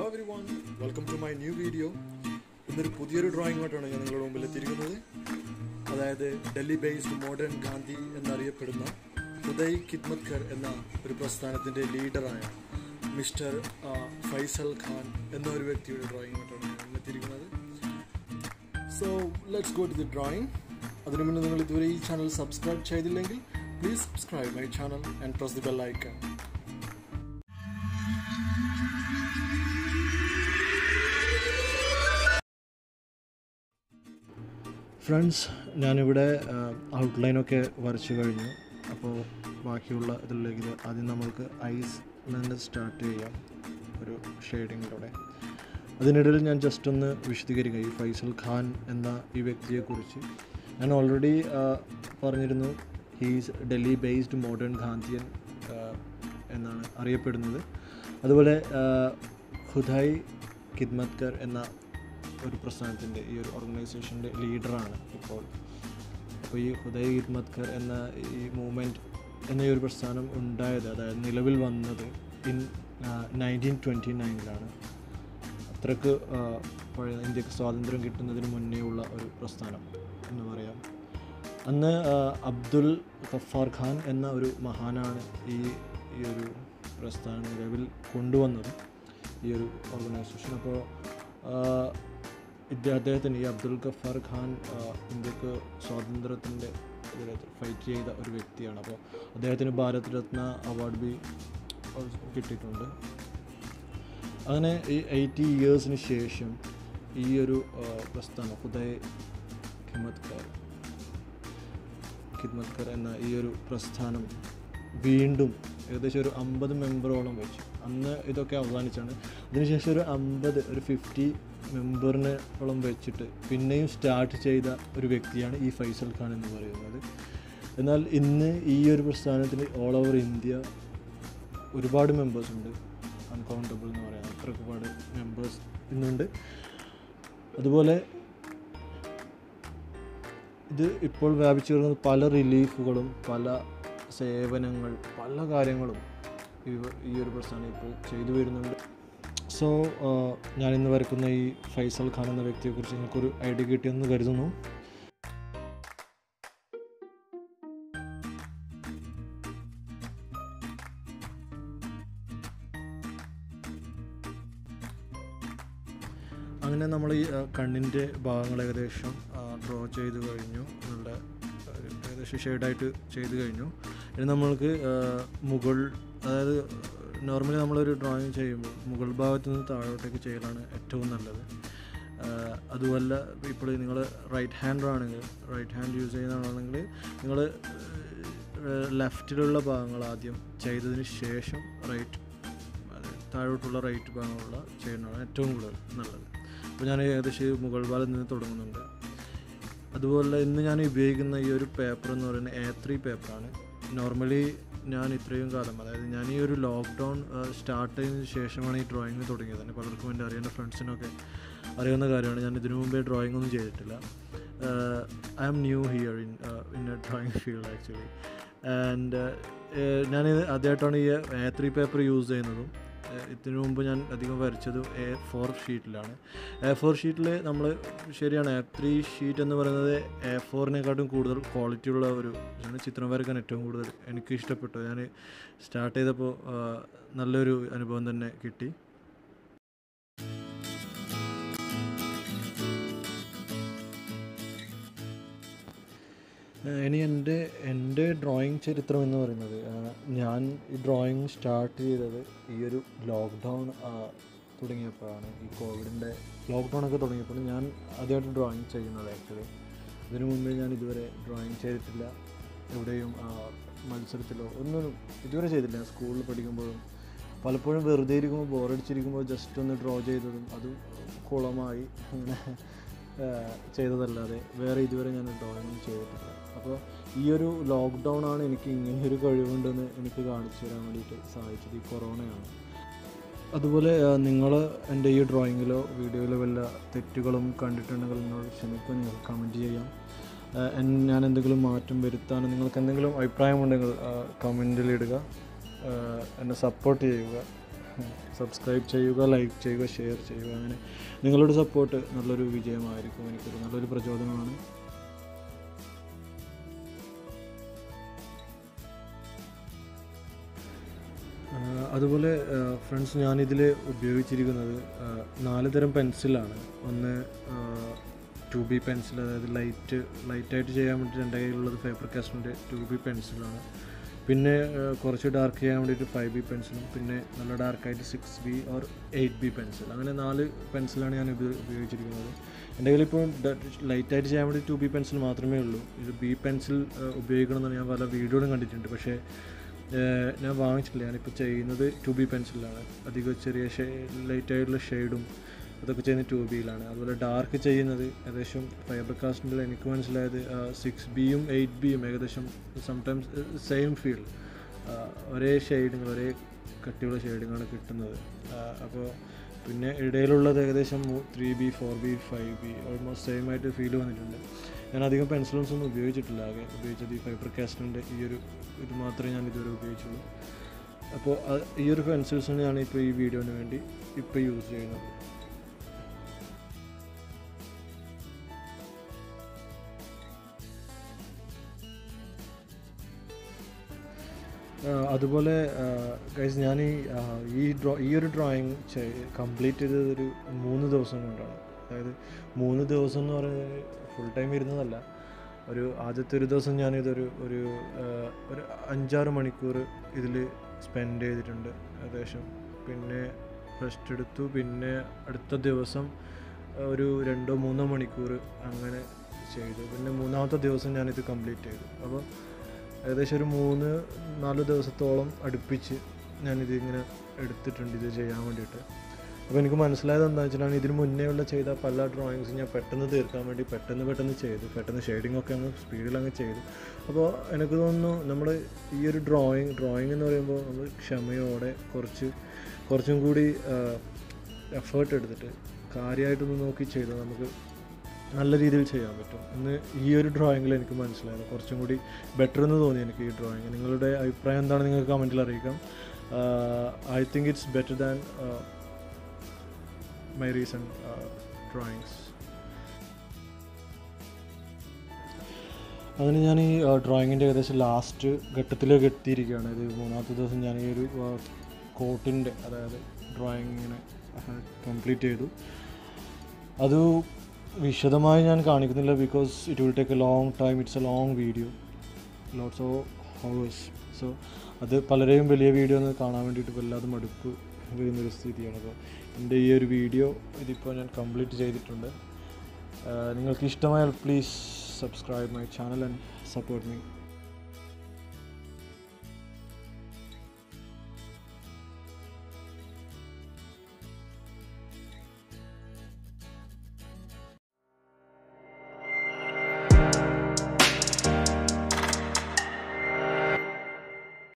every everyone welcome to my new video ഇന്നൊരു പുതിയൊരു ഡ്രോയിങ്ങോട്ടാണ് ഞാൻ നിങ്ങളുടെ മുമ്പിൽ എത്തിയിരിക്കുന്നത് അതായത് ഡൽഹി ബേസ്ഡ് മോഡേൺ ഗാന്ധി എന്നറിയപ്പെടുന്ന ഉദയ് കിദ്മത്കർ എന്ന ഒരു പ്രസ്ഥാനത്തിൻ്റെ ലീഡറായ മിസ്റ്റർ ആ, ഫൈസൽ ഖാൻ എന്ന ഒരു വ്യക്തിയുടെ ഡ്രോയിങ്ങോട്ടാണ് ഞാൻ ഇന്ന് എത്തിയിരിക്കുന്നത് so let's go to the drawing അതിനു മുന്നേ നിങ്ങൾ ഇതുവരെ ഈ ചാനൽ സബ്സ്ക്രൈബ് ചെയ്തില്ലെങ്കിൽ please subscribe my channel and press the bell icon friends ഞാനിവിടെ ഔട്ട്ലൈനൊക്കെ വരച്ചു കഴിഞ്ഞു അപ്പോൾ ബാക്കിയുള്ള ഇതിലേക്ക് ഇത് ആദ്യം നമ്മൾക്ക് ഐസ് നിന്ന് സ്റ്റാർട്ട് ചെയ്യാം ഒരു ഷെയ്ഡിങ്ങിലൂടെ അതിനിടയിൽ ഞാൻ ജസ്റ്റ് ഒന്ന് വിശദീകരിക്കുക ഈ ഫൈസൽ ഖാൻ എന്ന ഈ വ്യക്തിയെക്കുറിച്ച് ഞാൻ ഓൾറെഡി പറഞ്ഞിരുന്നു he's Delhi based modern Gandhian എന്നാണ് അറിയപ്പെടുന്നത് അതുപോലെ ഹുദായ് കിദ്മത്കർ എന്ന ഒരു പ്രസ്ഥാനത്തിൻ്റെ ഈ ഒരു ഓർഗനൈസേഷൻ്റെ ലീഡറാണ് ഇപ്പോൾ അപ്പോൾ ഈ ഹുദയ് ഹിദ്മത്കർ എന്ന ഈ മൂവ്മെൻറ്റ് എന്ന ഈ ഒരു പ്രസ്ഥാനം ഉണ്ടായത് അതായത് നിലവിൽ വന്നത് ഇൻ നയൻറ്റീൻ ട്വൻറ്റി നയനിലാണ് അത്രക്ക് ആ, പഴയ ഇന്ത്യക്ക് സ്വാതന്ത്ര്യം കിട്ടുന്നതിന് മുന്നേ ഉള്ള ഒരു പ്രസ്ഥാനം എന്ന് പറയാം അന്ന് ആ, അബ്ദുൽ ഗഫാർ ഖാൻ എന്ന ഒരു മഹാനാണ് ഈ ഈ ഒരു പ്രസ്ഥാനം നിലവിൽ കൊണ്ടുവന്നത് ഈ ഒരു ഓർഗനൈസേഷൻ അപ്പോൾ ഇത് അദ്ദേഹത്തിന് ഈ അബ്ദുൽ ഗഫാർ ഖാൻ ആ, ഇന്ത്യക്ക് സ്വാതന്ത്ര്യത്തിൻ്റെ ഫൈറ്റ് ചെയ്ത ഒരു വ്യക്തിയാണ് അപ്പോൾ അദ്ദേഹത്തിന് ഭാരത് രത്ന അവാർഡ് ബി കിട്ടിയിട്ടുണ്ട് അങ്ങനെ ഈ എയ്റ്റി ഇയേഴ്സിന് ശേഷം ഈ ഒരു ആ, പ്രസ്ഥാനം ഹുദയ് ഖിമത്കർ ഖിദ്മത്കർ എന്ന ഈ ഒരു പ്രസ്ഥാനം വീണ്ടും ഏകദേശം ഒരു അമ്പത് മെമ്പറോളം വെച്ചു അന്ന് ഇതൊക്കെ അവസാനിച്ചാണ് അതിനുശേഷം ഒരു അമ്പത് ഒരു ഫിഫ്റ്റി മെമ്പറിനോളം വെച്ചിട്ട് പിന്നെയും സ്റ്റാർട്ട് ചെയ്ത ഒരു വ്യക്തിയാണ് ഈ ഫൈസൽ ഖാൻ എന്ന് പറയുന്നത് എന്നാൽ ഇന്ന് ഈ ഒരു പ്രസ്ഥാനത്തിന് ഓൾ ഓവർ ഇന്ത്യ ഒരുപാട് മെമ്പേഴ്സ് ഉണ്ട് അൺകൗണ്ടബിൾ എന്ന് പറയാം അത്ര ഒരുപാട് മെമ്പേഴ്സ് ഇന്നുണ്ട് അതുപോലെ ഇത് ഇപ്പോൾ വ്യാപിച്ചു വരുന്നത് പല റിലീഫുകളും പല സേവനങ്ങൾ പല കാര്യങ്ങളും ഇവ- ഈ ഒരു പ്രസ്ഥാനം ഇപ്പോൾ ചെയ്തു വരുന്നുണ്ട് സോ ഞാൻ ഇന്ന് വരക്കുന്ന ഈ ഫൈസൽ ഖാൻ എന്ന വ്യക്തിയെക്കുറിച്ച് നിങ്ങൾക്കൊരു ഐഡിയ കിട്ടിയെന്ന് കരുതുന്നു അങ്ങനെ നമ്മൾ ഈ ആ, കണ്ണിൻ്റെ ഭാഗങ്ങൾ ഏകദേശം ഡ്രോ ചെയ്ത് കഴിഞ്ഞു നല്ല ഒരു ഏകദേശം ഷെയ്ഡായിട്ട് ചെയ്ത് കഴിഞ്ഞു ഇനി നമ്മൾക്ക് ആ, മുകൾ അതായത് നോർമലി നമ്മളൊരു ഡ്രോയിങ് ചെയ്യുമ്പോൾ മുകൾ ഭാഗത്ത് നിന്ന് താഴോട്ടേക്ക് ചെയ്യലാണ് ഏറ്റവും നല്ലത് ആ, അതുമല്ല ഇപ്പോൾ നിങ്ങൾ റൈറ്റ് ഹാൻഡർ ആണെങ്കിൽ റൈറ്റ് ഹാൻഡ് യൂസ് ചെയ്യുന്നതാണെങ്കിൽ നിങ്ങൾ ലെഫ്റ്റിലുള്ള ഭാഗങ്ങൾ ആദ്യം ചെയ്തതിന് ശേഷം റൈറ്റ് അതെ താഴോട്ടുള്ള റൈറ്റ് ഭാഗമുള്ള ചെയ്യുന്നതാണ് ഏറ്റവും കൂടുതൽ നല്ലത് അപ്പോൾ ഞാൻ ഏകദേശം ഈ മുകൾ ഭാഗത്ത് നിന്ന് തുടങ്ങുന്നുണ്ട് അതുപോലെ ഇന്ന് ഞാൻ ഉപയോഗിക്കുന്ന ഈ ഒരു പേപ്പർ എന്ന് പറയുന്നത് എ ത്രീ പേപ്പറാണ് നോർമലി ഞാൻ ഇത്രയും കാലം അതായത് ഞാൻ ഈ ഒരു ലോക്ക്ഡൗൺ സ്റ്റാർട്ട് ചെയ്തതിന് ശേഷമാണ് ഈ ഡ്രോയിങ് തുടങ്ങിയത് തന്നെ പലർക്കും എൻ്റെ അറിയുന്ന ഫ്രണ്ട്സിനൊക്കെ അറിയുന്ന കാര്യമാണ് ഞാൻ ഇതിനു മുമ്പേ ഡ്രോയിങ് ഒന്നും ചെയ്തിട്ടില്ല I am new here in in a drawing field actually and ഞാനിത് ആദ്യമായിട്ടാണ് ഈ എ ത്രീ പേപ്പർ യൂസ് ചെയ്യുന്നതും ഏഹ് ഇതിനു മുമ്പ് ഞാൻ അധികം വരച്ചത് എ ഫോർ ഷീറ്റിലാണ് എ ഫോർ ഷീറ്റിൽ നമ്മൾ ശരിയാണ് എ ത്രീ ഷീറ്റ് എന്ന് പറയുന്നത് എ ഫോറിനെക്കാട്ടും കൂടുതൽ ക്വാളിറ്റി ഉള്ള ഒരു ഇതാണ് ചിത്രം വരയ്ക്കാൻ ഏറ്റവും കൂടുതൽ എനിക്ക് ഇഷ്ടപ്പെട്ടു ഞാൻ സ്റ്റാർട്ട് ചെയ്തപ്പോൾ ആഹ്, നല്ലൊരു അനുഭവം തന്നെ കിട്ടി ഏഹ് ഇനി എൻ്റെ എൻ്റെ ഡ്രോയിങ് ചരിത്രം എന്ന് പറയുന്നത് ആഹ് ഞാൻ ഈ ഡ്രോയിങ് സ്റ്റാർട്ട് ചെയ്തത് ഈ ഒരു ലോക്ക്ഡൗൺ തുടങ്ങിയപ്പോഴാണ് ഈ കോവിഡിൻ്റെ ലോക്ക്ഡൗൺ ഒക്കെ തുടങ്ങിയപ്പോൾ ഞാൻ ആദ്യമായിട്ട് ഡ്രോയിങ് ചെയ്യുന്നത് ആക്ച്വലി ഇതിനു മുമ്പേ ഞാൻ ഇതുവരെ ഡ്രോയിങ് ചെയ്തിട്ടില്ല എവിടെയും ആഹ് മത്സരത്തിലോ ഒന്നും ഇതുവരെ ചെയ്തിട്ടില്ല സ്കൂളിൽ പഠിക്കുമ്പോഴും പലപ്പോഴും വെറുതെ ഇരിക്കുമ്പോൾ ബോറടിച്ചിരിക്കുമ്പോൾ ജസ്റ്റ് ഒന്ന് ഡ്രോ ചെയ്തതും അത് കുളമായി അങ്ങനെ ആഹ് ചെയ്തതല്ലാതെ വേറെ ഇതുവരെ ഞാൻ ഡ്രോയിങ് ചെയ്തിട്ടില്ല അപ്പോൾ ഈ ഒരു ലോക്ക്ഡൗൺ ആണ് എനിക്ക് ഇങ്ങനെ ഒരു കഴിവുണ്ടെന്ന് എനിക്ക് കാണിച്ചു തരാൻ വേണ്ടിയിട്ട് സഹായിച്ചത് ഈ കൊറോണയാണ് അതുപോലെ നിങ്ങൾ എൻ്റെ ഈ ഡ്രോയിങ്ങിലോ വീഡിയോയിലോ വല്ല തെറ്റുകളും കണ്ടിട്ടുണ്ടെങ്കിൽ എന്നോട് ക്ഷമിക്കുക നിങ്ങൾക്ക് കമൻറ്റ് ചെയ്യാം ആ, എൻ- ഞാൻ എന്തെങ്കിലും മാറ്റം വരുത്താൻ നിങ്ങൾക്ക് എന്തെങ്കിലും അഭിപ്രായമുണ്ടെങ്കിൽ കമൻറ്റിൽ ഇടുക ആ, എന്നെ സപ്പോർട്ട് ചെയ്യുക സബ്സ്ക്രൈബ് ചെയ്യുക ലൈക്ക് ചെയ്യുക ഷെയർ ചെയ്യുക അങ്ങനെ നിങ്ങളുടെ സപ്പോർട്ട് നല്ലൊരു വിജയമായിരിക്കും എനിക്കൊരു നല്ലൊരു പ്രചോദനമാണ് ആ, അതുപോലെ ഫ്രണ്ട്സ് ഞാനിതിൽ ഉപയോഗിച്ചിരിക്കുന്നത് ആ, നാല് തരം പെൻസിലാണ് ഒന്ന് ടു ബി പെൻസിൽ അതായത് ലൈറ്റ് ലൈറ്റായിട്ട് ചെയ്യാൻ വേണ്ടിയിട്ട് എൻ്റെ കയ്യിലുള്ളത് ഫേബർ കാസ്റ്റിൻ്റെ ടു ബി പെൻസിലാണ് പിന്നെ ആ, കുറച്ച് ഡാർക്ക് ചെയ്യാൻ വേണ്ടിയിട്ട് ഫൈവ് ബി പെൻസിലും പിന്നെ നല്ല ഡാർക്കായിട്ട് six B or eight B pencil അങ്ങനെ നാല് പെൻസിലാണ് ഞാൻ ഇത് ഉപയോഗിച്ചിരിക്കുന്നത് എൻ്റെ കയ്യിൽ ഇപ്പോൾ ലൈറ്റായിട്ട് ചെയ്യാൻ വേണ്ടി ടു ബി പെൻസിൽ മാത്രമേ ഉള്ളൂ ഇത് ബി പെൻസിൽ ഉപയോഗിക്കണമെന്ന് ഞാൻ പല വീഡിയോയിലും കണ്ടിട്ടുണ്ട് പക്ഷേ ഏഹ് ഞാൻ വാങ്ങിച്ചിട്ടില്ല ഞാനിപ്പോൾ ചെയ്യുന്നത് ടു ബി പെൻസിലാണ് അധികം ചെറിയ ഷേ ലൈറ്റായിട്ടുള്ള ഷെയ്ഡും അതൊക്കെ ചെയ്യുന്നത് ടു ബിയിലാണ് അതുപോലെ ഡാർക്ക് ചെയ്യുന്നത് ഏകദേശം ഫൈബർ കാസ്റ്റിൻ്റെ എനിക്ക് മനസ്സിലായത് സിക്സ് ബിയും എയ്റ്റ് ബിയും ഏകദേശം സംടൈംസ് സെയിം ഫീൽ ഒരേ ഷെയ്ഡിങ് ഒരേ കട്ടിയുള്ള ഷെയ്ഡിങ്ങാണ് കിട്ടുന്നത് അപ്പോൾ പിന്നെ ഇടയിലുള്ളത് ഏകദേശം three B four B five B almost same ആയിട്ട് ഫീൽ വന്നിട്ടുണ്ട് ഞാൻ അധികം പെൻസിൽസ് ഒന്നും ഉപയോഗിച്ചിട്ടില്ല ആകെ ഉപയോഗിച്ചത് ഈ ഫൈബർ കാസ്റ്റിൻ്റെ ഈ ഒരു ഇത് മാത്രമേ ഞാൻ ഇതുവരെ ഉപയോഗിച്ചുള്ളൂ അപ്പോൾ അത് ഈ ഒരു പെൻസിൽസാണ് ഞാൻ ഇപ്പോൾ ഈ വീഡിയോന് വേണ്ടി ഇപ്പോൾ യൂസ് ചെയ്യുന്നത് ആ, അതുപോലെ ഗൈസ് ഞാൻ ഈ ആ, ഈ ഡ്രോ ഈ ഒരു ഡ്രോയിങ് കംപ്ലീറ്റ് ചെയ്തത് ഒരു മൂന്ന് ദിവസം കൊണ്ടാണ് അതായത് മൂന്ന് ദിവസം എന്ന് പറയുന്നത് ഫുൾ ടൈം ഇരുന്നതല്ല ഒരു ആദ്യത്തെ ഒരു ദിവസം ഞാനിതൊരു ഒരു ആ, ഒരു അഞ്ചാറ് മണിക്കൂർ ഇതിൽ സ്പെൻഡ് ചെയ്തിട്ടുണ്ട് ഏകദേശം പിന്നെ റെസ്റ്റ് എടുത്തു പിന്നെ അടുത്ത ദിവസം ഒരു രണ്ടോ മൂന്നോ മണിക്കൂർ അങ്ങനെ ചെയ്തു പിന്നെ മൂന്നാമത്തെ ദിവസം ഞാനിത് കംപ്ലീറ്റ് ചെയ്തു അപ്പോൾ ഏകദേശം ഒരു മൂന്ന് നാല് ദിവസത്തോളം അടുപ്പിച്ച് ഞാനിത് ഇങ്ങനെ എടുത്തിട്ടുണ്ട് ഇത് ചെയ്യാൻ വേണ്ടിയിട്ട് അപ്പോൾ എനിക്ക് മനസ്സിലായത് എന്താണെന്ന് വെച്ചാൽ ഇതിന് മുന്നേ ഉള്ള ചെയ്ത പല ഡ്രോയിങ്സും ഞാൻ പെട്ടെന്ന് തീർക്കാൻ വേണ്ടി പെട്ടെന്ന് പെട്ടെന്ന് ചെയ്തു പെട്ടെന്ന് ഷെയ്ഡിംഗ് ഒക്കെ അങ്ങ് സ്പീഡിൽ അങ്ങ് ചെയ്തു അപ്പോൾ എനിക്ക് തോന്നുന്നു നമ്മൾ ഈ ഒരു ഡ്രോയിങ് ഡ്രോയിങ് എന്ന് പറയുമ്പോൾ നമ്മൾ ക്ഷമയോടെ കുറച്ച് കുറച്ചും കൂടി എഫേർട്ട് എടുത്തിട്ട് കാര്യമായിട്ടൊന്ന് നോക്കി ചെയ്താൽ നമുക്ക് നല്ല രീതിയിൽ ചെയ്യാൻ പറ്റും എന്ന് ഈ ഒരു ഡ്രോയിങ്ങിൽ എനിക്ക് മനസ്സിലായത് കുറച്ചും കൂടി ബെറ്റർ എന്ന് തോന്നി എനിക്ക് ഈ ഡ്രോയിങ് നിങ്ങളുടെ അഭിപ്രായം എന്താണ് നിങ്ങൾക്ക് കമൻറ്റിൽ അറിയിക്കാം I think it's better than my recent drawings അതിന് ഞാൻ ഈ ഡ്രോയിങ്ങിൻ്റെ ഏകദേശം ലാസ്റ്റ് ഘട്ടത്തിലേക്ക് എത്തിയിരിക്കുകയാണ് ഇത് മൂന്നാമത്തെ ദിവസം ഞാൻ ഈ ഒരു കോട്ടിൻ്റെ അതായത് ഡ്രോയിങ് ഇങ്ങനെ കംപ്ലീറ്റ് ചെയ്തു അത് വിശദമായി ഞാൻ കാണിക്കുന്നില്ല because it will take a long time it's a long video lots of hours so അത് പലരെയും വലിയ വീഡിയോ ഒന്ന് കാണാൻ വേണ്ടിയിട്ട് വല്ലാതെ മടുപ്പ് വരുന്നൊരു സ്ഥിതിയാണ് അപ്പോൾ എൻ്റെ ഈ ഒരു വീഡിയോ ഇതിപ്പോൾ ഞാൻ കംപ്ലീറ്റ് ചെയ്തിട്ടുണ്ട് ആഹ് നിങ്ങൾക്ക് ഇഷ്ടമായാൽ please subscribe my channel and support me